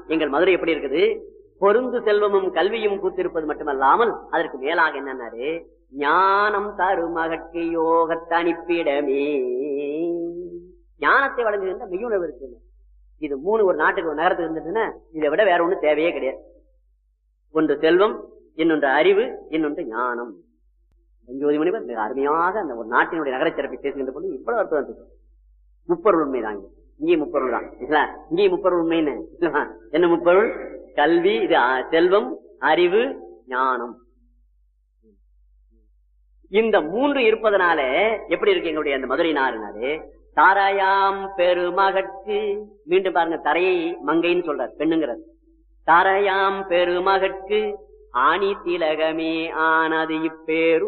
எங்கள் மதுரை எப்படி இருக்குது பொருந்து செல்வமும் கல்வியும் கூத்திருப்பது மட்டுமல்லாமல் அதற்கு மேலாக என்னன்னாரு ஞானம் தருமகற்கு யோக தனிப்பிடமே ஞானத்தை வழங்குகின்ற மெய்யுணர்வு இருக்கு இது மூணு ஒரு நாட்டுக்கு ஒரு நகரத்துக்கு இருந்துச்சுன்னா இதை விட வேற ஒண்ணும் தேவையே கிடையாது ஒன்று செல்வம் இன்னொன்று அறிவு இன்னொன்று ஞானம் அஞ்சோதி மணிவர் மிக அருமையாக அந்த ஒரு நாட்டினுடைய நகரச் சிறப்பை பேசுகின்ற பொழுது இவ்வளவு அர்த்தம் இருக்கு. முப்பொருள் உண்மைதாங்க இங்கேயும் முப்பொருள் தான் இல்லைங்களா? இங்கேயும் முப்பொருள் உண்மைன்னு இல்லைங்களா? என்ன முப்பொருள் கல்வி இது அ, செல்வம் அறிவு ஞானம் இந்த மூன்று இருப்பதனால எப்படி இருக்கு எங்களுடைய அந்த மதுரை நாடுனாரு தாராயாம் பெருமகற்கு மீண்டும் பாருங்க தரையை மங்கைன்னு சொல்றார் பெண்ணுங்கிறார் தாரையாம் பெருமகற்கு ஆணி திலகமே ஆனது இப்பேரூ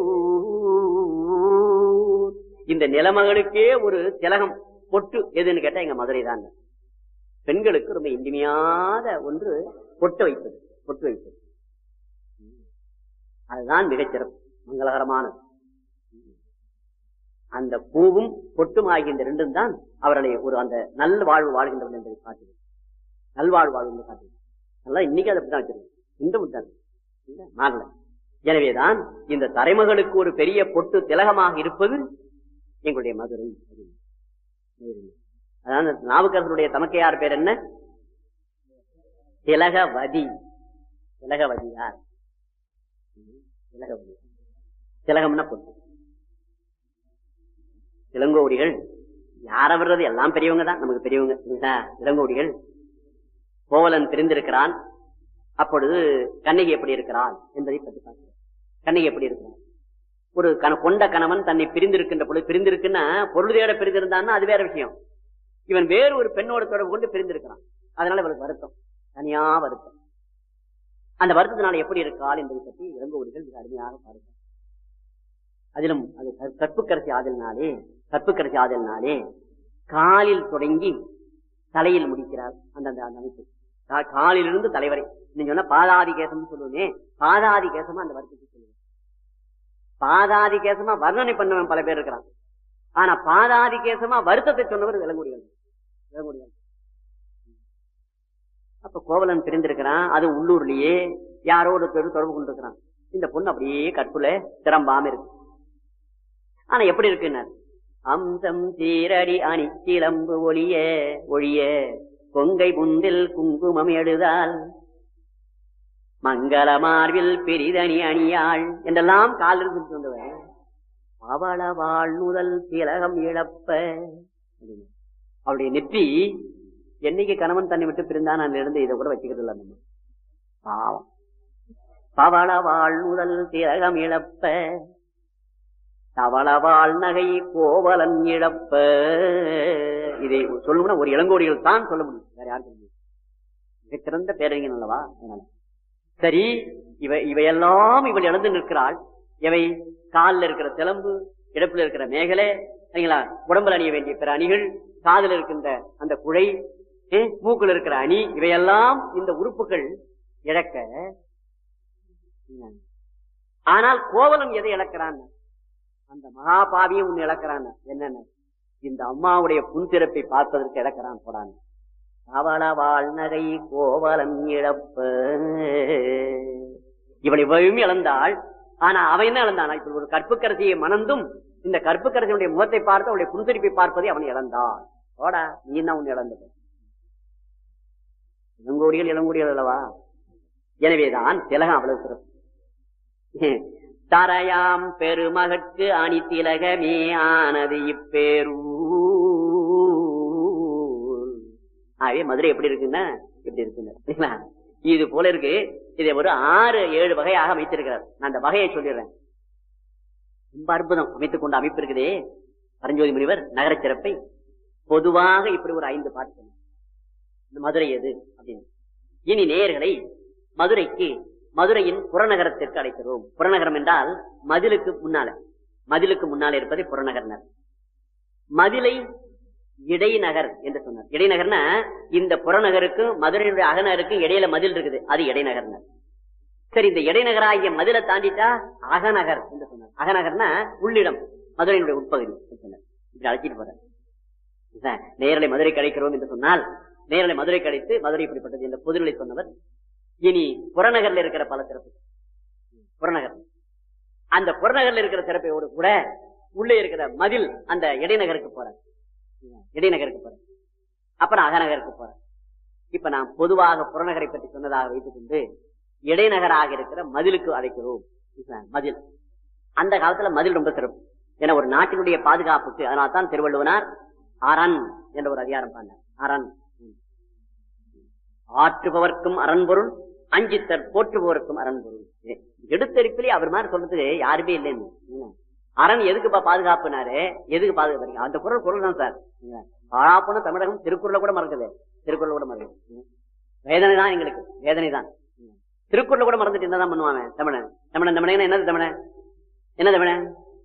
இந்த நிலமகளுக்கே ஒரு திலகம் பொட்டு எதுன்னு கேட்டா எங்க மதுரை தாங்க பெண்களுக்கு ரொம்ப இனிமையாத ஒன்று பொட்டு வைப்பது பொட்டு வைப்பது அதுதான் மிகச்சிறப்பு மங்களகரமானது அந்த பூவும் பொட்டும் ஆகிய இந்த ரெண்டும் தான் அவர்களை ஒரு அந்த நல் வாழ்வு வாழ்கின்றவர்கள் என்பதை காட்டுது நல்வாழ்வு வாழ்வு என்று காட்டுது நல்லா இன்னைக்கு அதை அப்படிதான் வச்சிருக்கோம் இன்று விட்டாங்க மாறல எனவேதான் இந்த தலைமகளுக்கு ஒரு பெரிய பொட்டு திலகமாக இருப்பது எங்களுடைய மதுரை அதாவது நாவுக்கரசருடைய தமக்கையார் பேர் என்ன திலகவதி திலகவதி யார் திலகவதி திலகம்னா பொட்டு இளங்கோடிகள் யார வர்றது எல்லாம் பெரியவங்க தான் நமக்கு பெரியவங்க இல்லைங்களா? இளங்கோடிகள் கோவலன் பிரிந்திருக்கிறான் அப்பொழுது கண்ணகி எப்படி இருக்கிறாள் என்பதை பற்றி பார்க்கிறோம் கண்ணகி எப்படி இருக்கிறான் ஒரு கண கொண்ட கணவன் தன்னை பிரிந்திருக்கின்ற பொழுது பிரிந்திருக்குன்னா பொருள் தேட பிரிந்திருந்தான்னா அது வேற விஷயம் இவன் வேறு ஒரு பெண்ணோட தொடர்பு கொண்டு பிரிந்திருக்கிறான் அதனால இவனுக்கு வருத்தம் தனியா வருத்தம் அந்த வருத்தத்தினால எப்படி இருக்காள் என்பதை பற்றி இளங்கோடிகள் மிக அருமையாக பார்க்கிறார் அதிலும் அது கற்- கற்புக்கரசி ஆதலினாலே கற்புக்கரசி ஆதலினாலே காலில் தொடங்கி தலையில் முடிக்கிறார் அந்த அந்த அந்த அமைப்பு கா- காலிலிருந்து தலைவரை நீங்க சொன்னா பாதாதி கேசம் சொல்லுவோமே பாதாதி கேசமா அந்த வருத்தத்தை சொல்லுவேன் பாதாதி கேசமா வர்ணனை பண்ணவன் பல பேர் இருக்கிறான் ஆனா பாதாதி கேசமா வருத்தத்தை சொன்னவர் விலங்குடிகள் விலங்குடிகள் அப்ப கோவலன் பிரிந்திருக்கிறான் அது உள்ளூர்லயே யாரோ ஒரு பெரு தொடர்பு கொண்டிருக்கிறான் இந்த பொண்ணு அப்படியே கற்புல திறம்பாம இருக்கு ஆனா எப்படி இருக்குன்னு அம்சம் சீரடி அணி சிலம்பு ஒளிய ஒழிய கொங்கை புந்தில் குங்குமம் எழுதால் மங்கள மார்பில் பெரிதணி அணியாள் என்றெல்லாம் காலிருந்து கொண்டவன் அவள வாழ்நுதல் திலகம் இழப்ப அப்படின்னு. அவளுடைய நெற்றி என்னைக்கு கணவன் தன்னை விட்டு பிரிந்தான் நான் இருந்து இதை கூட வச்சுக்கிறது இல்லை நம்ம பாவம் பவள வாழ்நுதல் திலகம் இழப்ப தவளவாள் நகை கோவலன் இழப்ப இதை சொல்லணும்னா ஒரு இளங்கோடிகள் தான் சொல்ல முடியும் வேற யாரும் சொல்ல முடியும் மிகச்சிறந்த பேரறிஞன் அல்லவா அதனால சரி இவ இவையெல்லாம் இவள் இழந்து நிற்கிறாள் இவை காலில் இருக்கிற சிலம்பு இடுப்புல இருக்கிற மேகலை சரிங்களா உடம்புல அணிய வேண்டிய பிற அணிகள் காதில் இருக்கின்ற அந்த குழை ஏ, மூக்குல இருக்கிற அணி இவையெல்லாம் இந்த உறுப்புகள் இழக்க ஆனால் கோவலன் எதை இழக்கிறான் அந்த மகாபாவியும் ஒண்ணு இழக்கிறான் என்னன்னு இந்த அம்மாவுடைய புன்சிறப்பை பார்ப்பதற்கு இழக்கிறான் போடான் அவள வாழ்நகை கோவலன் இழப்ப இவள் இவையும் இழந்தாள் ஆனா அவன் என்ன இழந்தானா இப்ப ஒரு கற்புக்கரசியை மணந்தும் இந்த கற்புக்கரசியுடைய முகத்தை பார்த்து அவளுடைய புன்சிரிப்பை பார்ப்பதை அவன் இழந்தான் போடா நீ என்ன ஒண்ணு இழந்தது இளங்கோடிகள் இளங்கோடிகள் அல்லவா எனவேதான் திலகம் அவ்வளவு சிறப்பு தரையாம் பெருமகற்கு அணி திலகமே ஆனது இப்பேரூ ஆகவே மதுரை எப்படி இருக்குன்னா எப்படி இருக்குன்னு சரிங்களா? இது போல இருக்கு இதை ஒரு ஆறு ஏழு வகையாக அமைத்திருக்கிறார் நான் அந்த வகையை சொல்லிடுறேன் ரொம்ப அற்புதம் அமைத்துக் கொண்ட அமைப்பு இருக்குதே பரஞ்சோதி முனிவர் நகரச் சிறப்பை பொதுவாக இப்படி ஒரு ஐந்து பாட்டு சொன்னார். இந்த மதுரை எது அப்படின்னு இனி நேயர்களை மதுரைக்கு மதுரையின் புறநகரத்திற்கு அழைக்கிறோம் புறநகரம் என்றால் மதிலுக்கு முன்னால மதிலுக்கு முன்னால இருப்பதை புறநகர்னர் மதிலை இடைநகர் என்று சொன்னார் இடைநகர்னா இந்த புறநகருக்கும் மதுரையினுடைய அகநகருக்கும் இடையில மதில் இருக்குது அது இடைநகர்னர் சரி இந்த இடைநகராகிய மதிலை தாண்டிட்டா அகநகர் என்று சொன்னார் அகநகர்னா உள்ளிடம் மதுரையினுடைய உட்பகுதி என்று சொன்னார் இப்படி அழைச்சிட்டு போறார் நேரலை மதுரை கிடைக்கிறோம் என்று சொன்னால் நேரலை மதுரை கழித்து மதுரை இப்படிப்பட்டது என்ற பொதுநிலை சொன்னவர் இனி புறநகர்ல இருக்கிற பல சிறப்பு புறநகர் அந்த புறநகர்ல இருக்கிற சிறப்பையோடு கூட உள்ளே இருக்கிற மதில் அந்த இடைநகருக்கு போற இடைநகருக்கு போற அப்புறம் அகநகருக்கு போற இப்ப நான் பொதுவாக புறநகரை பற்றி சொன்னதாக வைத்துக் கொண்டு இடைநகராக இருக்கிற மதிலுக்கு அழைக்கிறோம் மதில் அந்த காலத்துல மதில் ரொம்ப சிறப்பு ஏன்னா ஒரு நாட்டினுடைய பாதுகாப்புக்கு அதனால தான் திருவள்ளுவனார் அரண் என்ற ஒரு அதிகாரம் பண்ணார் அரண் ஆற்றுபவர்க்கும் அரண்பொருள் அஞ்சித்தர் போற்றுபவருக்கும் அரண்பொருள் எடுத்தெடுப்பிலே அவர் மாதிரி சொல்றதுக்கு யாருமே இல்லைன்னு அரண் எதுக்குப்பா பாதுகாப்புனாரு எதுக்கு பாதுகாப்பு அந்த குரல் குரல் தான் சார் பாழாப்புன தமிழகம் திருக்குறளை கூட மறக்குது திருக்குறள் கூட மறக்குது வேதனை தான் எங்களுக்கு வேதனை தான் திருக்குறளை கூட மறந்துட்டு என்னதான் பண்ணுவாங்க தமிழன் தமிழன் தமிழன் என்னது தமிழன் என்ன தமிழன்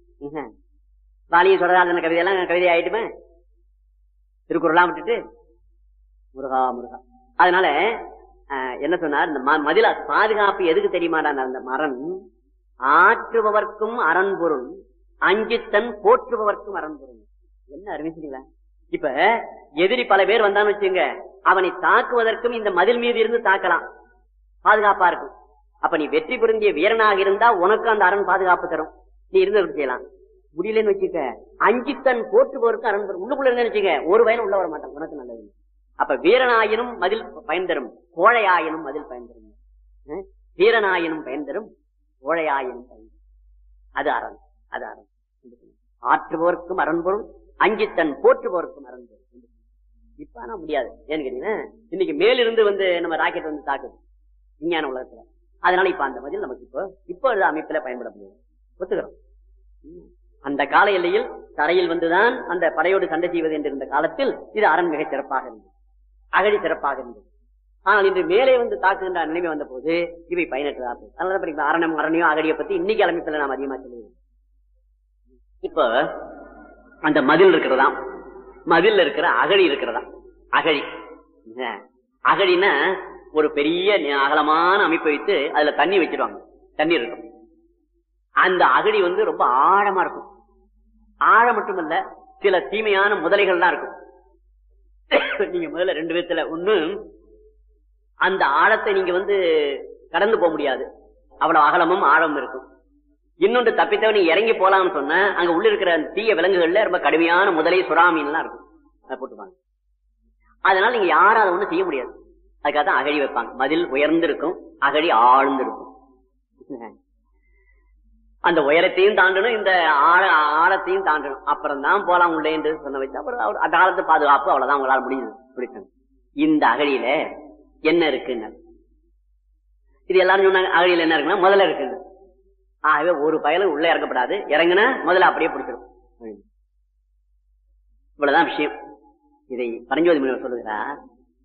வாலியும் சொல்றாங்க கவிதையெல்லாம் கவிதை ஆயிட்டுமே திருக்குறளாம் விட்டுட்டு முருகா முருகா அதனால என்ன சொன்னார் இந்த மதில பாதுகாப்பு எதுக்கு தெரியுமாடா அந்த மரம் ஆற்றுபவர்க்கும் அரண்பொருள் அஞ்சித்தன் போற்றுபவர்க்கும் அரண்பொருள் என்ன அறிவிச்சீங்களா இப்ப எதிரி பல பேர் வந்தான்னு வச்சுங்க அவனை தாக்குவதற்கும் இந்த மதில் மீது இருந்து தாக்கலாம் பாதுகாப்பா இருக்கும் அப்ப நீ வெற்றி பொருந்திய வீரனாக இருந்தா உனக்கு அந்த அரண் பாதுகாப்பு தரும் நீ இருந்து செய்யலாம் முடியலன்னு வச்சுக்க அஞ்சித்தன் போற்றுபவருக்கும் அரண்பொருள் உள்ளுக்குள்ள இருந்து வச்சுக்க ஒரு வயலும் உள்ள வர மாட்டான் உனக்கு நல்லது அப்ப வீரனாயினும் மதில் பயன் தரும் கோழையாயினும் மதில் பயன் தரும் வீரனாயினும் பயன் தரும் கோழையாயினும் பயன் அது அரண் அது அரண் ஆற்றுபவர்க்கும் அரண்பொருள் அஞ்சித்தன் போற்றுபவர்க்கும் அரண்பொருள் இப்ப ஆனா முடியாது ஏன்னு கேட்டீங்கன்னா இன்னைக்கு மேலிருந்து வந்து நம்ம ராக்கெட் வந்து தாக்குது விஞ்ஞான உலகத்துல அதனால இப்ப அந்த மதில் நமக்கு இப்போ இப்போ அமைப்புல பயன்பட முடியும் ஒத்துக்கிறோம் அந்த கால எல்லையில் தரையில் வந்துதான் அந்த படையோடு சண்டை செய்வது என்று இருந்த காலத்தில் இது அரண் மிக சிறப்பாக இருந்தது அகழி சிறப்பாக இருந்தது ஆனால் இன்று மேலே வந்து தாக்குகின்ற நிலைமை வந்த போது இவை பயனற்றதா அதனால அரணம் அரணையோ அகடியை பத்தி இன்னைக்கு அமைப்பில் நாம் அதிகமா சொல்லுவோம் இப்ப அந்த மதில் இருக்கிறதா மதில் இருக்கிற அகழி இருக்கிறதா அகழி அகழின்னா ஒரு பெரிய அகலமான அமைப்பு வைத்து அதுல தண்ணி வச்சிருவாங்க தண்ணீர் இருக்கும் அந்த அகழி வந்து ரொம்ப ஆழமா இருக்கும் ஆழம் மட்டுமல்ல சில தீமையான முதலைகள்லாம் இருக்கும் நீங்க முதல்ல ரெண்டு விதத்துல ஒண்ணு அந்த ஆழத்தை நீங்க வந்து கடந்து போக முடியாது அவ்வளவு அகலமும் ஆழமும் இருக்கும் இன்னொன்று தப்பித்தவன் நீ இறங்கி போலாம்னு சொன்ன அங்க உள்ள இருக்கிற தீய விலங்குகள்ல ரொம்ப கடுமையான முதலை சுறாமீன் எல்லாம் இருக்கும் அதை போட்டுப்பாங்க அதனால நீங்க யாரும் அதை ஒண்ணும் செய்ய முடியாது அதுக்காக தான் அகழி வைப்பாங்க மதில் உயர்ந்து இருக்கும் அகழி ஆழ்ந்து இருக்கும் அந்த உயரத்தையும் தாண்டணும் இந்த ஆழ ஆழத்தையும் தாண்டணும் அப்புறம் தான் போலாம் உள்ளே என்று சொன்ன வச்சு அப்புறம் அவர் அந்த காலத்து பாதுகாப்பு அவ்வளவுதான் உங்களால் முடியுது பிடிக்கணும் இந்த அகழியில என்ன இருக்குன்னு இது எல்லாரும் சொன்னாங்க அகழியில என்ன இருக்குன்னா முதல்ல இருக்குது ஆகவே ஒரு பயலும் உள்ள இறக்கப்படாது இறங்குனா முதல்ல அப்படியே பிடிச்சிடும் இவ்வளவுதான் விஷயம் இதை பரஞ்சோதி முனிவர் சொல்லுகிறார்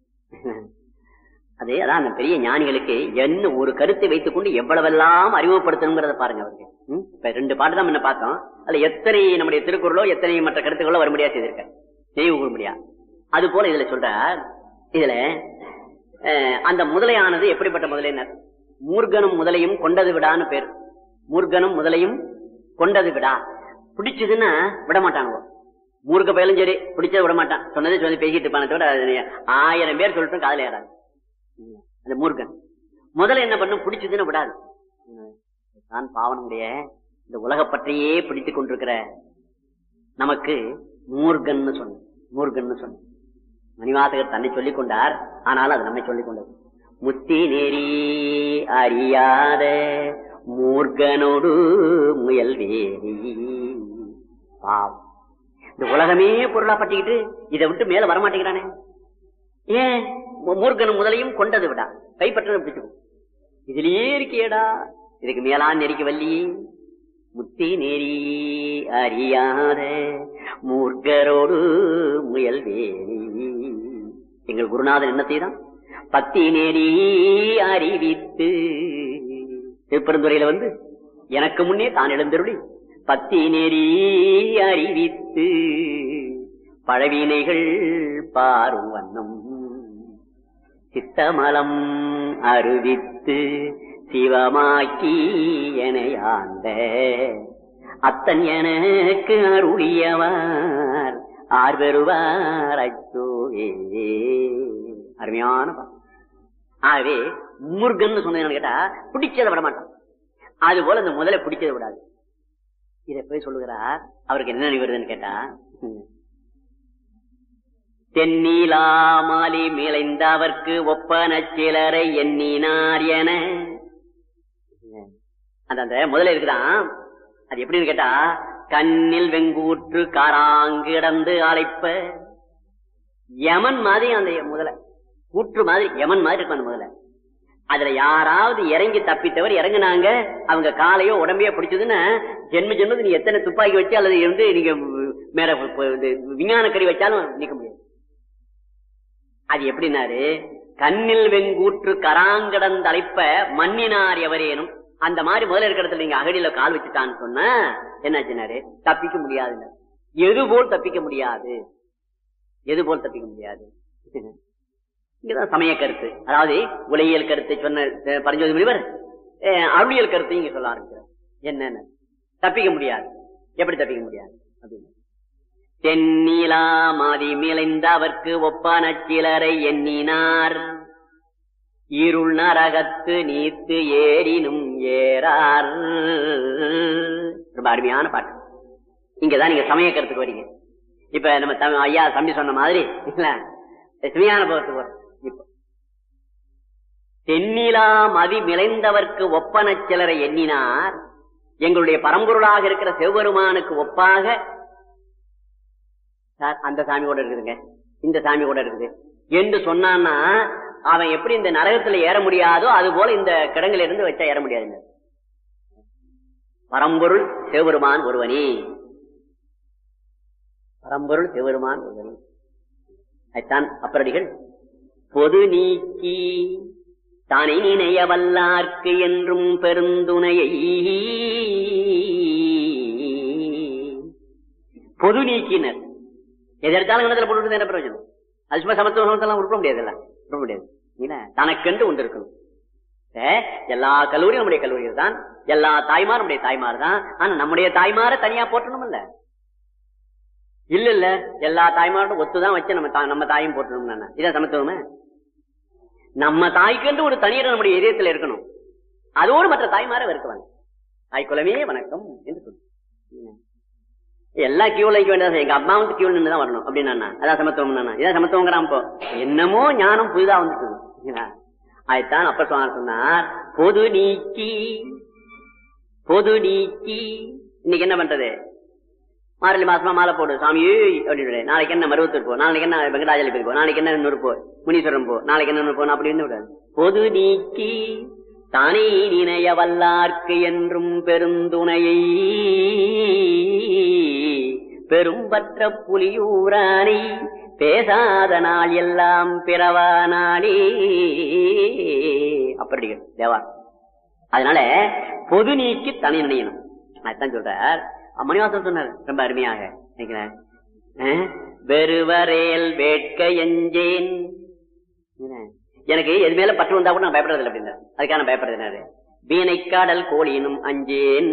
அது அதான் அந்த பெரிய ஞானிகளுக்கு என்ன ஒரு கருத்தை வைத்துக் கொண்டு எவ்வளவெல்லாம் அறிமுகப்படுத்தணுங்கிறத பாருங்க அவருக்கு இப்ப ரெண்டு பாட்டு தான் முன்ன பார்த்தோம் அதுல எத்தனை நம்முடைய திருக்குறளோ எத்தனை மற்ற கருத்துக்களோ வரும்படியா செய்திருக்க நினைவு கூறும்படியா அது போல இதுல சொல்ற இதுல அந்த முதலையானது எப்படிப்பட்ட முதலையினர் மூர்கனும் முதலையும் கொண்டது விடான்னு பேர் மூர்கனும் முதலையும் கொண்டது விடா பிடிச்சதுன்னா விட மாட்டானுவோ மூர்க்க பயலும் சரி பிடிச்சது விட மாட்டான் சொன்னதே சொல்லி பேசிட்டு இருப்பான தவிர ஆயிரம் பேர் சொல்லிட்டு காதல ஏறாது அந்த மூர்கன் முதல்ல என்ன பண்ணும் பிடிச்சதுன்னு விடாது தான் பாவனுடைய இந்த உலக பற்றியே பிடித்துக் கொண்டிருக்கிற நமக்கு மூர்கன்னு சொன்ன மூர்கன்னு சொன்ன மணிவாசகர் தன்னை சொல்லிக் கொண்டார் ஆனாலும் அது நம்மை சொல்லிக் கொண்டது முத்தி நெறி அறியாத மூர்கனோடு முயல் வேரி பாவம் இந்த உலகமே பொருளா பட்டிக்கிட்டு இதை விட்டு மேல வரமாட்டேங்கிறானே ஏன் மூர்கனும் முதலையும் கொண்டது விடா கைப்பற்றது பிடிச்சுக்கும் இதுலயே இருக்கியடா இதுக்கு மேலான் நெறிக்க வள்ளி முத்தி நெறி அறியாத மூர்க்கரோடு முயல் வேணி எங்கள் குருநாதன் என்ன செய்தான் பத்தி நெறி அறிவித்து திருப்பெருந்துறையில வந்து எனக்கு முன்னே தான் எழுந்தருளி பத்தி நெறி அறிவித்து பழவினைகள் பாரும் வண்ணம் சித்தமலம் அருவித்து சிவமாக்கி எனையாண்ட அத்தன் எனக்கு அருளியவார் ஆர்வருவார் அச்சோவே அருமையான பாட்டு ஆகவே முருகன் சொன்னது கேட்டா பிடிச்சதை விட மாட்டான் அது போல இந்த முதல்ல பிடிச்சதை விடாது இதை போய் சொல்லுகிறார் அவருக்கு என்ன நினைவுறதுன்னு கேட்டா தென்னீலாமாலி மிளைந்த அவர்க்கு ஒப்பன சிலரை எண்ணினார் என அந்த அந்த முதல்ல இருக்குதான் அது எப்படின்னு கேட்டா கண்ணில் வெங்கூற்று காராங்கிடந்து அழைப்ப யமன் மாதிரி அந்த முதல்ல கூற்று மாதிரி யமன் மாதிரி இருக்கும் அந்த முதல்ல அதுல யாராவது இறங்கி தப்பித்தவர் இறங்குனாங்க அவங்க காலையோ உடம்பையோ பிடிச்சதுன்னா ஜென்ம ஜென்மத்து நீ எத்தனை துப்பாக்கி வச்சு அல்லது இருந்து நீங்க மேல விஞ்ஞான கறி வச்சாலும் நீக்க முடியாது அது எப்படின்னாரு கண்ணில் வெங்கூற்று கராங்கடந்த அழைப்ப மண்ணினார் எவரேனும் அந்த மாதிரி முதல்ல இருக்கிற இடத்துல நீங்க அகடியில கால் வச்சுட்டான்னு சொன்ன என்னாச்சுனாரு தப்பிக்க முடியாது எது போல் தப்பிக்க முடியாது எது போல் தப்பிக்க முடியாது இங்கதான் சமய கருத்து அதாவது உலகியல் கருத்தை சொன்ன பரஞ்சோதி முனிவர் அருளியல் கருத்தை இங்க சொல்ல ஆரம்பிக்கிறார் என்னன்னு தப்பிக்க முடியாது எப்படி தப்பிக்க முடியாது அப்படின்னு தென்னிலா மாதி மிளைந்த அவர்க்கு ஒப்பான சிலரை எண்ணினார் இருள் நரகத்து நீத்து ஏறினும் ஏறார் ரொம்ப அருமையான பாட்டு இங்கதான் நீங்க சமய கருத்துக்கு வரீங்க இப்ப நம்ம ஐயா தம்பி சொன்ன மாதிரி இல்ல சிவியான போகத்துக்கு வரும் இப்போ தென்னிலா மதி மிளைந்தவர்க்கு ஒப்பன சிலரை எண்ணினார் எங்களுடைய பரம்பொருளாக இருக்கிற சிவபெருமானுக்கு ஒப்பாக சார் அந்த சாமி கூட இருக்குதுங்க இந்த சாமி கூட இருக்குது என்று சொன்னான்னா அவன் எப்படி இந்த நரகத்துல ஏற முடியாதோ அது போல இந்த கிடங்குல இருந்து வச்சா ஏற முடியாது பரம்பொருள் சிவபெருமான் ஒருவனே பரம்பொருள் சிவபெருமான் ஒருவனே அதுதான் அப்பரடிகள் பொது நீக்கி தானே நினைய வல்லார்க்கு என்றும் பெருந்துணையை பொது நீக்கினர் எதற்கால கணத்துல போட்டு என்ன பிரயோஜனம் அது சும்மா சமத்துவ சமத்தெல்லாம் உருப்ப முடியாதுல்ல உருப்ப முடியாது தனக்கென்று ஒன்று இருக்கணும் எல்லா கல்லூரியும் நம்முடைய கல்லூரியில் தான் எல்லா தாய்மார் நம்முடைய தாய்மார் தான் ஆனா நம்முடைய தாய்மார தனியா போட்டணும் இல்ல இல்ல இல்ல எல்லா தாய்மாரோட ஒத்துதான் வச்சு நம்ம நம்ம தாயும் போட்டணும் இதான் சமத்துவமே நம்ம தாய்க்கென்று ஒரு தனியர் நம்முடைய இதயத்தில் இருக்கணும் அதோடு மற்ற தாய்மார வெறுக்குவாங்க தாய் குலமே வணக்கம் என்று சொல்லு எல்லா கியூல வைக்க வேண்டியது எங்க அம்மா வந்து கியூல நின்று தான் வரணும் அப்படின்னா அதான் சமத்துவம் இதான் சமத்துவங்கிறான் இப்போ என்னமோ ஞானம் புதிதா வந்துட்டு அதுதான் அப்ப சொன்னார் பொது நீக்கி பொது நீக்கி இன்னைக்கு என்ன பண்றது மாரளி மாசமா மாலை போடு சாமி அப்படின்னு நாளைக்கு என்ன மருவத்தூர் போ நாளைக்கு என்ன வெங்கடாஜலி போ நாளைக்கு என்ன இன்னொரு போ முனீஸ்வரம் போ நாளைக்கு என்ன போ அப்படி இருந்து விடாது பொது நீக்கி தானே நினைய வல்லார்க்கு என்றும் பெருந்துணையை பெரும்பற்ற புலியூரானை பேசாத நாள் எல்லாம் பிறவா நாளே அப்படி தேவா அதனால பொது நீக்கி தனி நினையணும் அதுதான் சொல்றார் மணிவாசன் சொன்னார் ரொம்ப அருமையாக நினைக்கிறேன் வெறுவரேல் வேட்க எஞ்சேன் எனக்கு எது மேல பற்று வந்தா கூட நான் பயப்படுறது இல்லை அப்படின்னா அதுக்காக நான் பயப்படுறது வீணைக்காடல் கோழினும் அஞ்சேன்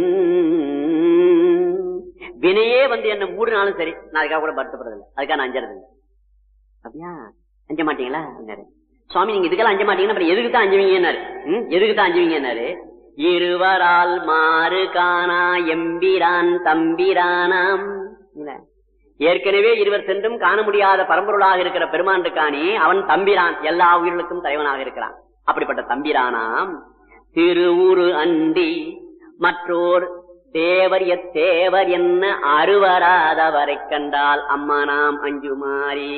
வினையே வந்து என்ன மூடினாலும் சரி நான் அதுக்காக கூட வருத்தப்படுறது இல்லை அதுக்காக நான் அஞ்சறது இல்லை அப்படியா அஞ்ச மாட்டீங்களா சுவாமி நீங்க இதுக்கெல்லாம் அஞ்ச மாட்டீங்கன்னா அப்புறம் எதுக்கு தான் அஞ்சுவீங்கன்னாரு எதுக்கு தான் அஞ்சுவீங்கன்னாரு இருவரால் மாறு காணா எம்பிரான் தம்பிரானாம் ஏற்கனவே இருவர் சென்றும் காண முடியாத பரம்பொருளாக இருக்கிற பெருமான் இருக்கானே அவன் தம்பிரான் எல்லா உயிர்களுக்கும் தலைவனாக இருக்கிறான் அப்படிப்பட்ட தம்பிரானாம் திருவுரு அண்டி மற்றோர் தேவர் எத்தேவர் என்ன அருவராதவரை கண்டால் அம்மா நாம் அஞ்சுமாறி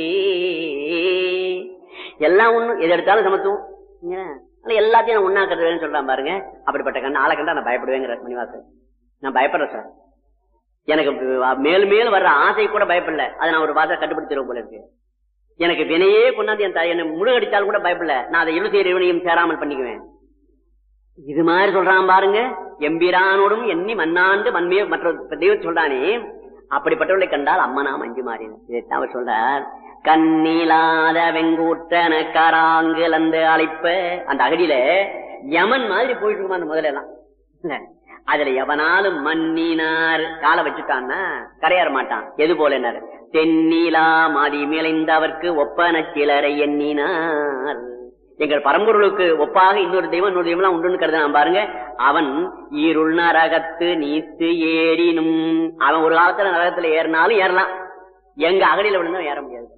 எல்லாம் ஒண்ணு எது எடுத்தாலும் சமத்துவம் எல்லாத்தையும் நான் ஒன்னா கருதுவேன்னு சொல்றான் பாருங்க அப்படிப்பட்ட கண்ணு ஆளை கண்டா நான் பயப்படுவேங்கிற மணிவாசன் நான் பயப்படுறேன் சார் எனக்கு மேல் மேல் வர்ற ஆசை கூட பயப்படல அதை நான் ஒரு வாசை கட்டுப்படுத்திடுவோம் போல இருக்கு எனக்கு வினையே கொண்டாந்து என் தாய் என்ன முழுகடிச்சாலும் கூட பயப்படல நான் அதை இழுத்து இறைவனையும் சேராமல் பண்ணிக்குவேன் இது மாதிரி சொல்றான் பாருங்க எம்பிரானோடும் எண்ணி மண்ணாண்டு மண்மே மற்ற தெய்வம் சொல்றானே அப்படிப்பட்டவர்களை கண்டால் அம்மா நாம் அஞ்சு மாறின இதைத்தான் அவர் சொல்றார் கண்ணிலாத வெங்கூட்டன கராங்கிலந்து அழைப்ப அந்த அகடியில யமன் மாதிரி போயிட்டு இருக்குமா அந்த முதல்ல எல்லாம் அதுல எவனாலும் மன்னினார் காலை வச்சுட்டான்னா கரையேற மாட்டான் எது போலனாரு தென்னிலா மதி மிளைந்தவர்க்கு ஒப்பன சிலரை எண்ணினார் எங்கள் பரம்பொருளுக்கு ஒப்பாக இன்னொரு தெய்வம் இன்னொரு தெய்வம் உண்டுன்னு கருதுனான் பாருங்க அவன் ஈருள் நரகத்து நீத்து ஏறினும் அவன் ஒரு காலத்துல நரகத்துல ஏறினாலும் ஏறலாம் எங்க அகடியில விழுந்தா ஏற முடியாது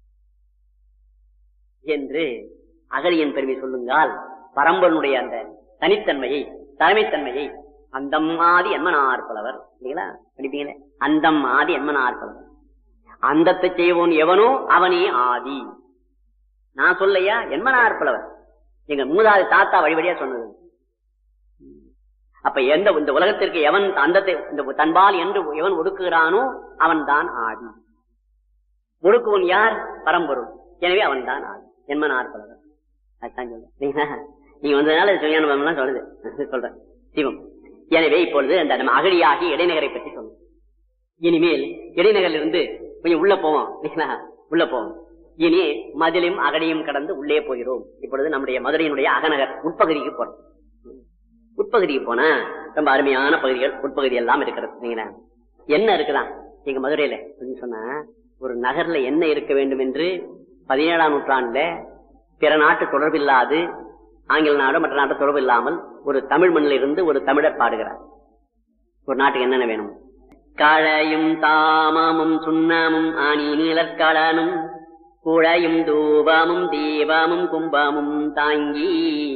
என்று அகடியன் பெருமை சொல்லுங்கால் பரம்பனுடைய அந்த தனித்தன்மையை தலைமைத்தன்மையை அந்தம் ஆதி என்மனார் புலவர் இல்லைங்களா படிப்பீங்களே அந்தம் ஆதி என்மனார் புலவர் அந்தத்தை செய்வோன் எவனோ அவனே ஆதி நான் சொல்லையா என்மனார் புலவர் எங்க மூதாது தாத்தா வழி வழியா சொன்னது அப்ப எந்த இந்த உலகத்திற்கு எவன் அந்தத்தை இந்த தன்பால் என்று எவன் ஒடுக்குகிறானோ அவன் தான் ஆதி ஒடுக்குவன் யார் பரம்பொருள் எனவே அவன் தான் ஆதி என்மனார் புலவர் அதுதான் சொல்றேன் நீங்க வந்ததுனால சுயானுபவம் சொல்லுது சொல்றேன் சிவம் எனவே இப்பொழுது அந்த நம்ம அகழியாகி இடைநகரை பற்றி சொல்லுவோம் இனிமேல் இடைநகரில் இருந்து கொஞ்சம் உள்ள போவோம் இல்லைங்களா உள்ள போவோம் இனி மதிலும் அகடியும் கடந்து உள்ளே போகிறோம் இப்பொழுது நம்முடைய மதுரையினுடைய அகநகர் உட்பகுதிக்கு போறோம் உட்பகுதிக்கு போனா ரொம்ப அருமையான பகுதிகள் உட்பகுதி எல்லாம் இருக்கிறது நீங்களா என்ன இருக்குதான் எங்க மதுரையில அப்படின்னு சொன்னா ஒரு நகர்ல என்ன இருக்க வேண்டும் என்று பதினேழாம் நூற்றாண்டுல பிற நாட்டு தொடர்பில்லாது ஆங்கில நாடு மற்ற நாட்டு தொடர்பு இல்லாமல் ஒரு தமிழ் மண்ணில் இருந்து ஒரு தமிழர் பாடுகிறார் ஒரு நாட்டுக்கு என்னென்ன வேணும் கழையும் தாமமும் சுண்ணமும் ஆணி நீலற்கடனும் குழையும் தூபமும் தீபமும் கும்பமும் தாங்கி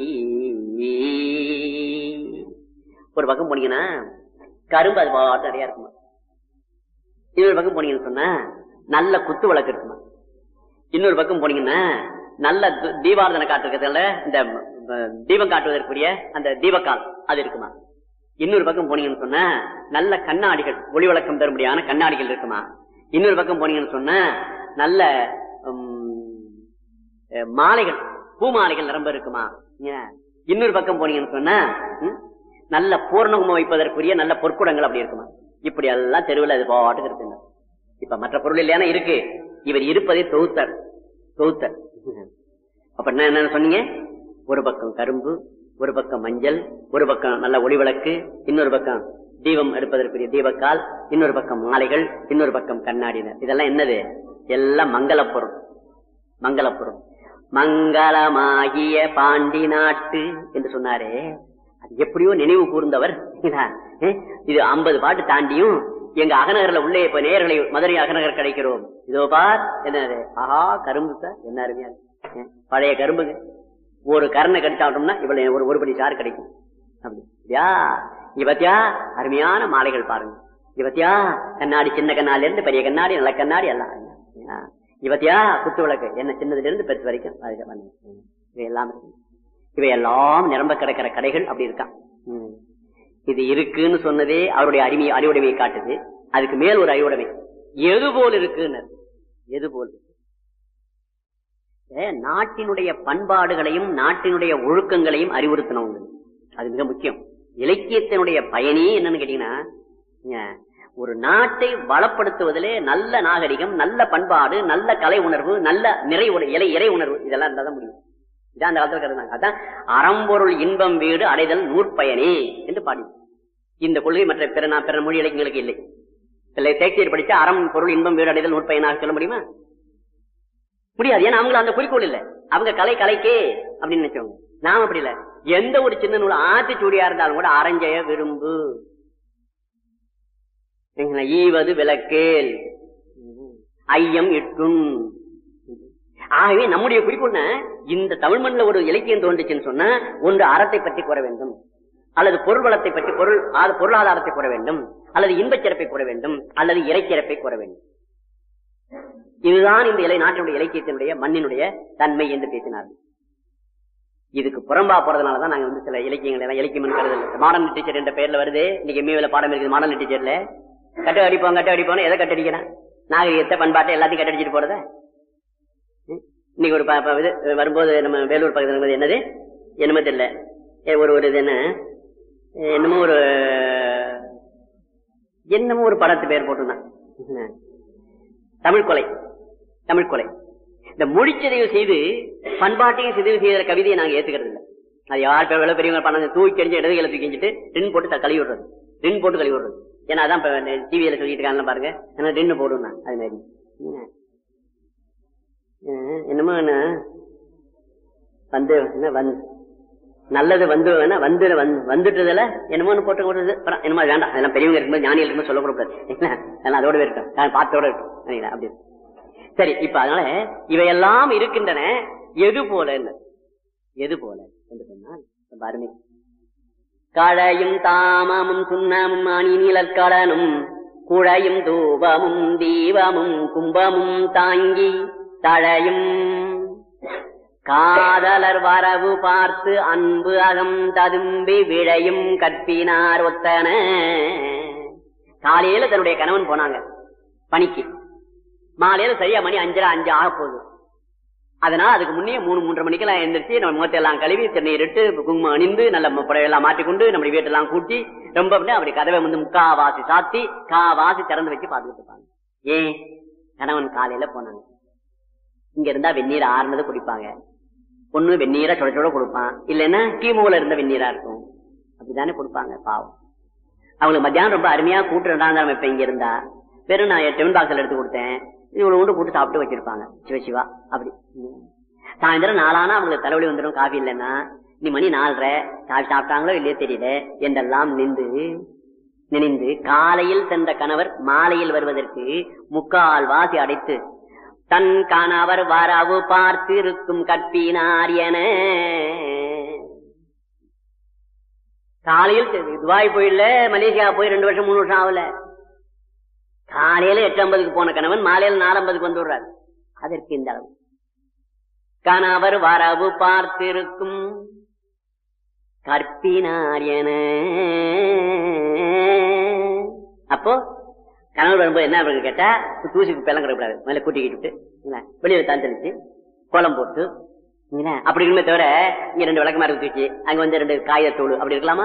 ஒரு பக்கம் போனீங்கன்னா கரும்பு அது பாட்டு நிறைய இருக்குமா இன்னொரு பக்கம் போனீங்கன்னு சொன்னா நல்ல குத்து விளக்கு இருக்குமா இன்னொரு பக்கம் போனீங்கன்னா நல்ல தீபாரதனை காட்டுறதுல இந்த தீபம் காட்டுவதற்குரிய அந்த தீபக்கால் அது இருக்குமா இன்னொரு பக்கம் போனீங்கன்னு சொன்னா நல்ல கண்ணாடிகள் ஒளி விளக்கம் தரும்படியான கண்ணாடிகள் இருக்குமா இன்னொரு பக்கம் போனீங்கன்னு சொன்னா நல்ல மாலைகள் பூ மாலைகள் நிரம்ப இருக்குமா இன்னொரு பக்கம் போனீங்கன்னு சொன்னா நல்ல பூர்ணகுமம் வைப்பதற்குரிய நல்ல பொற்குடங்கள் அப்படி இருக்குமா இப்படி எல்லாம் தெருவில் அது பாட்டுக்கு இருக்குங்க இப்ப மற்ற பொருள் இல்லையான இருக்கு இவர் இருப்பதை தொகுத்தர் தொகுத்தர் அப்ப என்ன என்ன சொன்னீங்க ஒரு பக்கம் கரும்பு ஒரு பக்கம் மஞ்சள் ஒரு பக்கம் நல்ல ஒளிவிளக்கு இன்னொரு பக்கம் தீபம் எடுப்பதற்குரிய தீபக்கால் இன்னொரு பக்கம் மாலைகள் இன்னொரு பக்கம் கண்ணாடினர் இதெல்லாம் என்னது எல்லாம் மங்கள பொருள் மங்கள பொருள் மங்களமாகிய பாண்டி நாட்டு என்று சொன்னாரே அது எப்படியோ நினைவு கூர்ந்தவர் இது ஐம்பது பாட்டு தாண்டியும் எங்க அகநகர்ல உள்ளே இப்ப நேர்களை மதுரை அகநகர் கிடைக்கிறோம் இதோ பார் என்னது ஆஹா கரும்பு சார் என்ன அருமையா பழைய கரும்புங்க ஒரு கரணை கடிச்சாட்டோம்னா இவ்வளவு ஒரு ஒருபடி சாறு கிடைக்கும் அப்படியா இவத்தியா அருமையான மாலைகள் பாருங்க இவத்தியா கண்ணாடி சின்ன கண்ணாடில இருந்து பெரிய கண்ணாடி நல்ல கண்ணாடி எல்லாம் இவத்தியா குத்து விளக்கு என்ன சின்னதுல இருந்து பெருசு வரைக்கும் இவையெல்லாம் இவையெல்லாம் நிரம்ப கிடக்கிற கடைகள் அப்படி இருக்கான் இது இருக்குன்னு சொன்னதே அவருடைய அறிமை அறிவுடைமையை காட்டுது அதுக்கு மேல் ஒரு அறிவுடைமை எது போல் இருக்குன்னு எது போல் நாட்டினுடைய பண்பாடுகளையும் நாட்டினுடைய ஒழுக்கங்களையும் அறிவுறுத்தணும் அது மிக முக்கியம் இலக்கியத்தினுடைய பயனே என்னன்னு கேட்டீங்கன்னா ஒரு நாட்டை வளப்படுத்துவதிலே நல்ல நாகரிகம் நல்ல பண்பாடு நல்ல கலை உணர்வு நல்ல நிறை இலை இறை உணர்வு இதெல்லாம் இருந்தா தான் முடியும் இதான் அந்த காலத்துல கருதுனாங்க அதான் அறம்பொருள் இன்பம் வீடு அடைதல் நூற்பயனே என்று பாடி இந்த கொள்கை மற்ற பிற பிற மொழி இலக்கியங்களுக்கு இல்லை இல்லை தேக்கியர் படிச்சா அறம் பொருள் இன்பம் வீடு அடைதல் நூற்பயனாக சொல்ல முடியுமா முடியாது ஏன்னா அவங்களுக்கு அந்த குறிக்கோள் இல்ல அவங்க கலை கலைக்கே அப்படின்னு நினைச்சவங்க நாம அப்படி இல்ல எந்த ஒரு சின்ன நூல் ஆத்திச்சூடியா இருந்தாலும் கூட அரஞ்சய விரும்பு ஈவது விளக்கேல் ஐயம் இட்டும் ஆகவே நம்முடைய குறிக்கோள் இந்த தமிழ் மண்ணில் ஒரு இலக்கியம் தோன்றுச்சுன்னு சொன்னா ஒன்று அறத்தை பற்றி கூற வேண்டும் அல்லது பொருள் வளத்தை பற்றி பொருள் பொருளாதாரத்தை கூற வேண்டும் அல்லது இன்பச் சிறப்பை கூற வேண்டும் அல்லது இறைச்சிறப்பை கூற வேண்டும் இதுதான் இந்த இலை நாட்டினுடைய இலக்கியத்தினுடைய மண்ணினுடைய தன்மை என்று பேசினார்கள் இதுக்கு புறம்பா போறதுனாலதான் நாங்க வந்து சில இலக்கியங்கள் எல்லாம் இலக்கியம் கருதல் மாடர்ன் லிட்டரேச்சர் என்ற பெயர்ல வருது இன்னைக்கு எம்ஏல பாடம் இருக்குது மாடர்ன் லிட்டரேச்சர்ல கட்ட அடிப்போம் கட்ட அடிப்போம் எதை கட்டடிக்கிறேன் நாகரிகத்தை பண்பாட்டை எல்லாத்தையும் கட்டடிச்சிட்டு போறத இன்னைக்கு ஒரு இது வரும்போது நம்ம வேலூர் பக்கத்துல என்னது என்னமோ தெரியல ஒரு ஒரு இது என்ன என்னமோ ஒரு என்னமோ ஒரு படத்து பேர் போட்டுருந்தான் தமிழ் கொலை தமிழ் கொலை இந்த மொழிச்சதிவு செய்து பண்பாட்டையும் சிதைவு செய்கிற கவிதையை நாங்க ஏத்துக்கிறது இல்லை அது யார் பேர் எவ்வளவு பெரியவங்க பண்ண தூக்கி அடிச்சு இடது கையில தூக்கி அடிச்சுட்டு ரின் போட்டு த- கழுவி விடுறது ரின் போட்டு கழுவி விடுறது ஏன்னா அதான் டிவியில சொல்லிட்டு இருக்காங்க பாருங்க ஏன்னா ரின்னு போடும் நான் அது மாதிரி என்ன? அஹ் என்னமோ என்ன வந்து என்ன வந்து நல்லது வந்து வேணா வந்து வந்து- வந்துட்டதுல என்னமோ ஒண்ணு போட்டு கொடுத்தது அப்புறம் என்னமோ அது வேண்டாம் அதெல்லாம் பெரியவங்க இருக்கும்போது ஞானிகள் இருக்கும்போது சொல்லக்கூடாது என்ன அதெல்லாம் அதோட இருக்கட்டும் நான் பார்த்தோட இருக்கட்டும் சரிங்களா? அப்படி சரி இப்ப அதனால இவையெல்லாம் இருக்கின்றன எது போல எது போல என்று சொன்னால் ரொம்ப அருமை கழையும் தாமமும் சுண்ணமும் அணி நிழற்கடனும் குழையும் தூபமும் தீபமும் கும்பமும் தாங்கி தழையும் காதலர் வரவு பார்த்து அன்பு அகம் ததும்பி விழையும் கற்பினார் ஒத்தன காலையில தன்னுடைய கணவன் போனாங்க பணிக்கு மாலையில சரியா மணி அஞ்சரை அஞ்சு ஆக போகுது அதனால அதுக்கு முன்னே மூணு மூன்றரை மணிக்கெல்லாம் எந்திரிச்சு நம்ம முகத்தையெல்லாம் கழுவி திருநீர் இட்டு குங்குமம் அணிந்து நல்ல புடவையெல்லாம் மாட்டிக்கொண்டு நம்ம வீட்டெல்லாம் கூட்டி ரொம்ப அப்படியே அப்படி கதவை வந்து முக்கா வாசி சாத்தி கா வாசி திறந்து வச்சு பார்த்துட்டு இருப்பாங்க ஏன் கணவன் காலையில போனாங்க இங்க இருந்தா வெந்நீர் ஆறுனது குடிப்பாங்க ஒண்ணு வெந்நீரை சுட சுட கொடுப்பான் இல்லைன்னா கீமூல இருந்த வெந்நீரா இருக்கும் அப்படித்தானே கொடுப்பாங்க பாவம் அவங்களுக்கு மத்தியானம் ரொம்ப அருமையா கூட்டு ரெண்டாம் இப்ப இங்க இருந்தா வெறும் நான் டிஃபன் பாக்ஸ்ல எடுத்து கொடுத்தேன் இவ்வளவு உண்டு கூட்டு சாப்பிட்டு வச்சிருப்பாங்க சிவ சிவா அப்படி ம். சாயந்தரம் நாளானா அவங்களுக்கு தலைவலி வந்துடும் காஃபி இல்லைன்னா நீ மணி நாலரை காஃபி சாப்பிட்டாங்களோ இல்லையோ தெரியல என்றெல்லாம் நின்று நினைந்து காலையில் சென்ற கணவர் மாலையில் வருவதற்கு முக்கால் வாசி அடைத்து தன் கணவர் வரவு பார்த்திருக்கும் கற்பினார் என காலையில் தெ- துபாய் போயிடல மலேசியா போய் ரெண்டு வருஷம் மூணு வருஷம் ஆகல காலையில எட்டு ஐம்பதுக்கு போன கணவன் மாலையில நாலு ஐம்பதுக்கு வந்து விடுறாரு அதற்கு இந்த அளவு கணவர் வரவு பார்த்திருக்கும் கற்பினார் என அப்போ கணவர் வரும்போது என்ன அப்படின்னு கேட்டா தூசி குப்பையெல்லாம் கிடக்கூடாது மேல கூட்டிக்கிட்டு விட்டு, என்ன, வெளியில தாழ்த்தடிச்சு கோலம் போட்டு என்ன, அப்படி இருக்குமே தவிர இங்க ரெண்டு விளக்கு மாதிரி தூக்கி அங்க வந்து ரெண்டு காயத்தூள் அப்படி இருக்கலாமா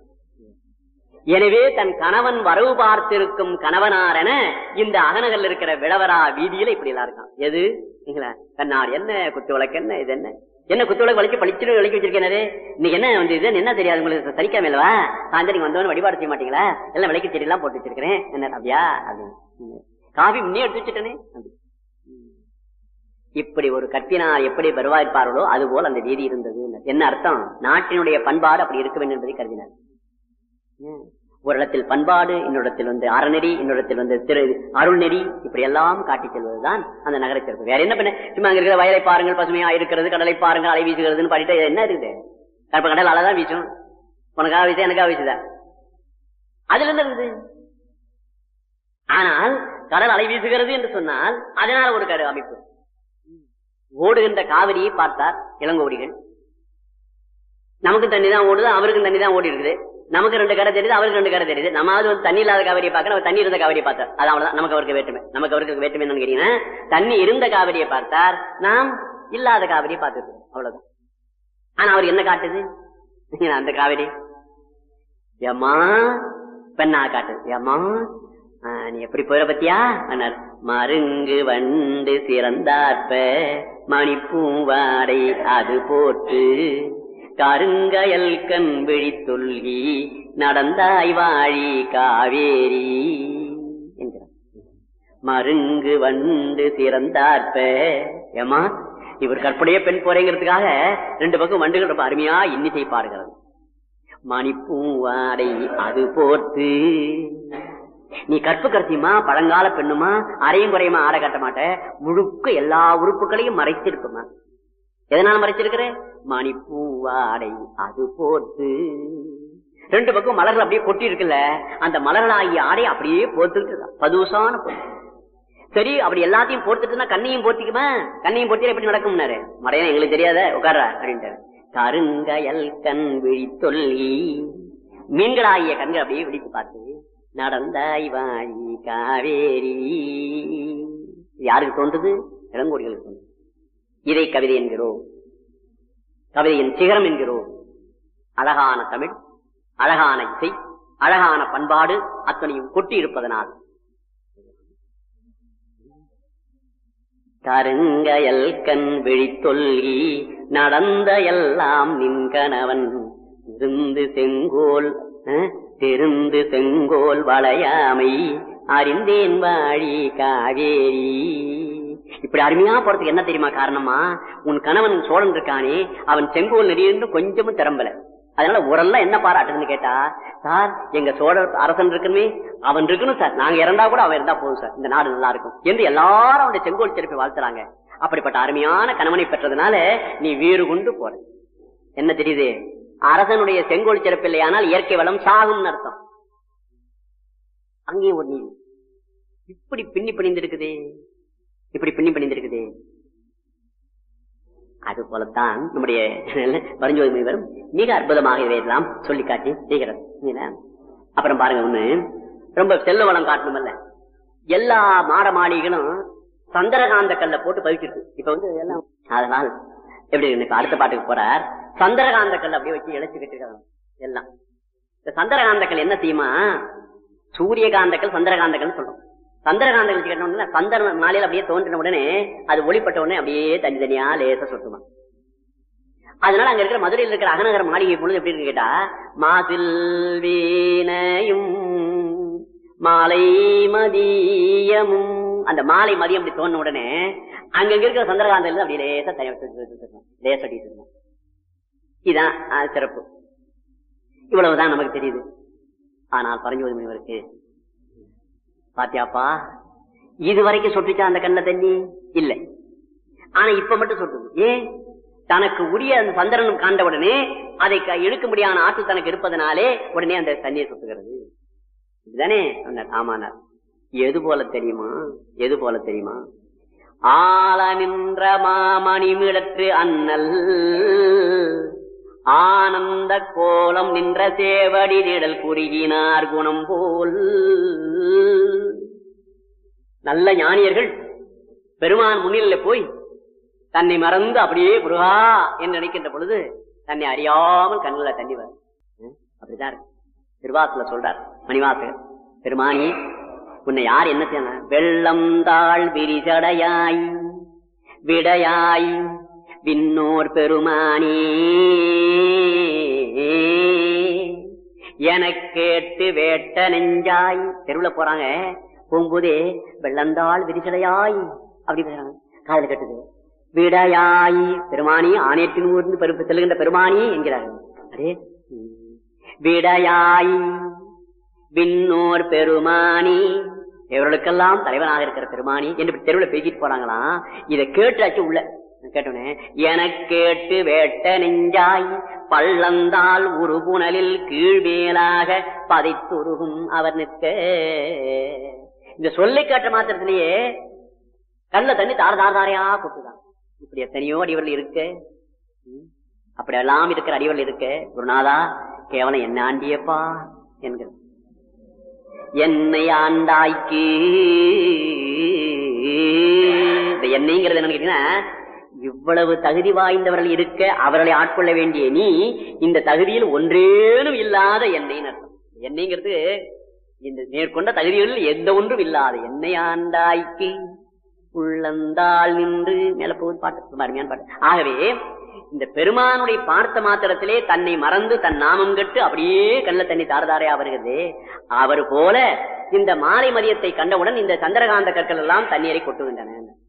எனவே தன் கணவன் வரவு பார்த்திருக்கும் கணவனாரென இந்த அகநகர்ல இருக்கிற விளவரா வீதியில இப்படி எல்லாம் இருக்கான் எது நீங்களா கண்ணாடி என்ன குத்து விளக்கு என்ன இது என்ன என்ன குத்து விளக்கு வலிச்சு பளிச்சுன்னு விளக்கி வச்சிருக்கேனே நீங்க என்ன வந்து இது என்ன தெரியாது உங்களுக்கு சலிக்காம இல்லவா சாயந்தரம் நீங்க வந்தவன வழிபாடு செய்ய மாட்டீங்களா எல்லாம் விளக்கி செடியெல்லாம் போட்டு வச்சிருக்கிறேன் என்ன அப்படியா அப்படின்னு ம். காபி முன்னே எடுத்து வச்சுட்டேனே அப்படி ம். இப்படி ஒரு கற்பினார் எப்படி வருவாய்ப்பார்களோ அது போல் அந்த வீதி இருந்தது என்ன அர்த்தம் நாட்டினுடைய பண்பாடு அப்படி இருக்க வேண்டும் என்பதை கருதினார் ஏன்? ஒரு இடத்தில் பண்பாடு இன்னொரு வந்து அறநெறி இன்னொரு வந்து திரு அருள்நெறி இப்படி எல்லாம் காட்டி செல்வதுதான் அந்த நகர சிறப்பு வேற என்ன பண்ண சும்மா அங்க இருக்கிற வயலை பாருங்கள் பசுமையா இருக்கிறது கடலை பாருங்கள் அலை வீசுகிறதுன்னு பாடிட்டு என்ன இருக்குது கற்ப கடல் அலைதான் வீசும் உனக்காக வீச எனக்காக வீசுதா அதுல என்ன இருக்குது ஆனால் கடல் அலை வீசுகிறது என்று சொன்னால் அதனால ஒரு கரு அமைப்பு ஓடுகின்ற காவிரியை பார்த்தார் இளங்கோடிகள் நமக்கு தண்ணி தான் ஓடுது அவருக்கும் தண்ணி தான் ஓடி இருக்குது நமக்கு ரெண்டு கரை தெரியுது அவருக்கு ரெண்டு கரை தெரியுது நம்மாவது வந்து தண்ணி இல்லாத காவிரியை பார்க்கணும் அவர் தண்ணி இருந்த காவிரியை பார்த்தார் அது அவ்வளவுதான் நமக்கு அவருக்கு வேற்றுமை நமக்கு அவருக்கு வேற்றுமை என்னன்னு கேட்டீங்கன்னா தண்ணி இருந்த காவிரியை பார்த்தார் நாம் இல்லாத காவிரியை பார்த்துட்டு அவ்வளவுதான் ஆனா அவர் என்ன காட்டுது அந்த காவிரி ஏமா பெண்ணா காட்டுது ஏமா ஆஹ், நீ எப்படி போயிட பத்தியா அண்ணார் மருங்கு வண்டு சிறந்தாற்ப மணிப்பூவாடை அது போட்டு கருங்கயல் கண் விழித்துள்ளி நடந்தாய் வாழி காவேரி என்கிறார் மருங்கு வண்டு சிறந்தாற்ப ஏமா இவர் கற்புடைய பெண் போறேங்கிறதுக்காக ரெண்டு பக்கம் வண்டுகள் ரொம்ப அருமையா இன்னிசை பாடுகிறது மணிப்பூவாடை அது போட்டு நீ கற்பு கருத்தியுமா பழங்கால பெண்ணுமா அரையும் குறையுமா ஆட கட்ட மாட்ட முழுக்க எல்லா உறுப்புகளையும் மறைச்சிருக்குமா எதனால மறைச்சிருக்கிற மணிப்பூவாடை அது போட்டு ரெண்டு பக்கம் மலர்கள் அப்படியே கொட்டி இருக்குல்ல அந்த மலர்களாகிய ஆடை அப்படியே போட்டுட்டு இருக்கா பதுசான பொண்ணு சரி அப்படி எல்லாத்தையும் போட்டுட்டுனா கண்ணையும் போத்திக்குமா கண்ணையும் போத்தியா எப்படி நடக்கும்னாரு மடையா எங்களுக்கு தெரியாத உட்கார்றா அப்படின்ட்டாரு கருங்கயல் கண் விழித்தொல்லி மீன்களாகிய கண்கள் அப்படியே விழித்து பார்த்து நடந்தாய் வாழி காவேரி இது யாருக்கு தோன்றுது இளங்கோடிகளுக்கு தோன்றுது இதை கவிதை என்கிறோம் கவிதையின் சிகரம் என்கிறோம் அழகான தமிழ் அழகான இசை அழகான பண்பாடு அத்தனையும் கொட்டி இருப்பதனால் கருங்கயல் கண் விழித்தொல்லி நடந்த எல்லாம் நின் கணவன் இருந்து செங்கோல் அஹ், திருந்து செங்கோல் வளையாமை அறிந்தேன் வாழி காவேரி இப்படி அருமையா போறதுக்கு என்ன தெரியுமா காரணமா உன் கணவன் சோழன் இருக்கானே அவன் செங்கோல் நெறியிருந்து கொஞ்சமும் திறம்பல அதனால ஊரெல்லாம் என்ன பாராட்டுதுன்னு கேட்டா சார் எங்க சோழர் அரசன் இருக்குமே அவன் இருக்கணும் சார் நாங்க இறந்தா கூட அவன் இருந்தா போதும் சார் இந்த நாடு நல்லா இருக்கும் என்று எல்லாரும் அவனுடைய செங்கோல் சிறப்பை வாழ்த்துறாங்க அப்படிப்பட்ட அருமையான கணவனை பெற்றதுனால நீ வீறு கொண்டு போற என்ன தெரியுது அரசனுடைய செங்கோல் சிறப்பு இல்லையானால் இயற்கை வளம் சாகும்னு அர்த்தம் அங்கேயும் ஒரு நீதி இப்படி பின்னி பிணிந்திருக்குதே இப்படி பின்னி பிணிந்திருக்குதே அது போலத்தான் நம்முடைய பரிஞ்சோதி முனிவர் மிக அற்புதமாக இதையெல்லாம் சொல்லி காட்டி செய்கிறார் இல்லையா? அப்புறம் பாருங்க ஒண்ணு ரொம்ப செல்ல வளம் காட்டணுமல்ல எல்லா மாட மாளிகளும் சந்திரகாந்த கல்ல போட்டு பதிச்சிருக்கு இப்ப வந்து எல்லாம் அதனால் எப்படி இருக்கு? இப்ப அடுத்த பாட்டுக்கு போறார் சந்திரகாந்த கல் அப்படியே வச்சு இழைச்சுக்கிட்டு இருக்காங்க எல்லாம் இந்த சந்திரகாந்த கல் என்ன செய்யுமா சூரியகாந்தக்கல் சந்திரகாந்தக்கல் சொல்றோம் சந்திரகாந்தங்கள் கேட்டோம்னா சந்திர நாளையில அப்படியே தோன்றின உடனே அது ஒளிப்பட்ட உடனே அப்படியே தனித்தனியா லேசா சொட்டுமா அதனால அங்க இருக்கிற மதுரையில் இருக்கிற அகநகர மாளிகை பொழுது எப்படி இருக்கு கேட்டா மாசில் வீணையும் மாலை மதியமும் அந்த மாலை மதியம் அப்படி தோணுன உடனே அங்கங்க இருக்கிற சந்திரகாந்தல் அப்படி லேசா தனி- லேசா அடிட்டு இருக்கும் இதான் ஆ, சிறப்பு இவ்வளவுதான் நமக்கு தெரியுது ஆனால் பரஞ்சோதி முனிவருக்கு பாத்தியாப்பா இது வரைக்கும் சொட்டுச்சா அந்த கண்ண தண்ணி இல்ல ஆனா இப்ப மட்டும் சொட்டுது ஏன் தனக்கு உரிய அந்த சந்திரனும் காண்ட உடனே அதை க- இழுக்க முடியாத ஆற்றல் தனக்கு இருப்பதனாலே உடனே அந்த தண்ணியை சொட்டுகிறது இதுதானே அந்த ஆமானார் எது போல தெரியுமா எது போல தெரியுமா ஆள நின்ற மாமணி மிடற்று அண்ணல் ஆனந்த கோலம் நின்ற சேவடி நிழல் குறுகினார் குணம் போல் நல்ல ஞானியர்கள் பெருமான் முன்னிலையில போய் தன்னை மறந்து அப்படியே முருகா என்று நினைக்கின்ற பொழுது தன்னை அறியாமல் கண்ணுல தண்ணி வரும் ம், அப்படிதான் இருக்கு திருவாசல சொல்றார் மணிவாசகர் பெருமானி உன்னை யார் என்ன செய்யணும் வெள்ளம் தாழ் விரிசடையாய் விடையாய் விண்ணோர் பெருமானே எனக் கேட்டு வேட்ட நெஞ்சாய் தெருவுல போறாங்க போகும்போதே வெள்ளந்தாள் விரிசடையாய் அப்படி பேசுறாங்க காதல கட்டுது விடையாய் பெருமானி ஆணையத்தின் ஊர்ந்து பெரு செல்கின்ற பெருமானி என்கிறார்கள் அரே ம். விடையாய் விண்ணோர் பெருமானி இவர்களுக்கெல்லாம் தலைவனாக இருக்கிற பெருமானி என்று இப்படி தெருவுல பேசிட்டு போறாங்களாம் இதை கேட்டாச்சு உள்ள கேட்டோன்னே எனக் கேட்டு வேட்ட நெஞ்சாய் பள்ளந்தால் உருபுணலில் கீழ்வேலாக பதைத்துருகும் அவர் நிற்க இந்த சொல்லை கேட்ட மாத்திரத்திலேயே கண்ணுல தண்ணி தார தார தாரையா கொட்டுதான் இப்படி எத்தனையோ அடிவர்கள் இருக்கு ம். அப்படியெல்லாம் இருக்கிற அடிவர்கள் இருக்கு குருநாதா கேவலம் என்ன ஆண்டியப்பா என்கிற என்னை ஆண்டாய்க்கு இந்த என்னைங்கிறது என்னன்னு கேட்டீங்கன்னா இவ்வளவு தகுதி வாய்ந்தவர்கள் இருக்க அவர்களை ஆட்கொள்ள வேண்டிய நீ இந்த தகுதியில் ஒன்றேனும் இல்லாத எண்ணெய்னு அர்த்தம் எண்ணெய்ங்கிறது இந்த மேற்கொண்ட தகுதிகளில் எந்த ஒன்றும் இல்லாத என்னை ஆண்டாய்க்கு உள்ளந்தாள் நின்று மேல போகுது பாட்டு ரொம்ப அருமையான பாட்டு ஆகவே இந்த பெருமானுடைய பார்த்த மாத்திரத்திலே தன்னை மறந்து தன் நாமம் கட்டு அப்படியே கண்ணில் தண்ணி தாரதாரையா வருகிறது அவர் போல இந்த மாலை மதியத்தை கண்டவுடன் இந்த சந்திரகாந்த கற்கள் எல்லாம் தண்ணீரை கொட்டுகின்றன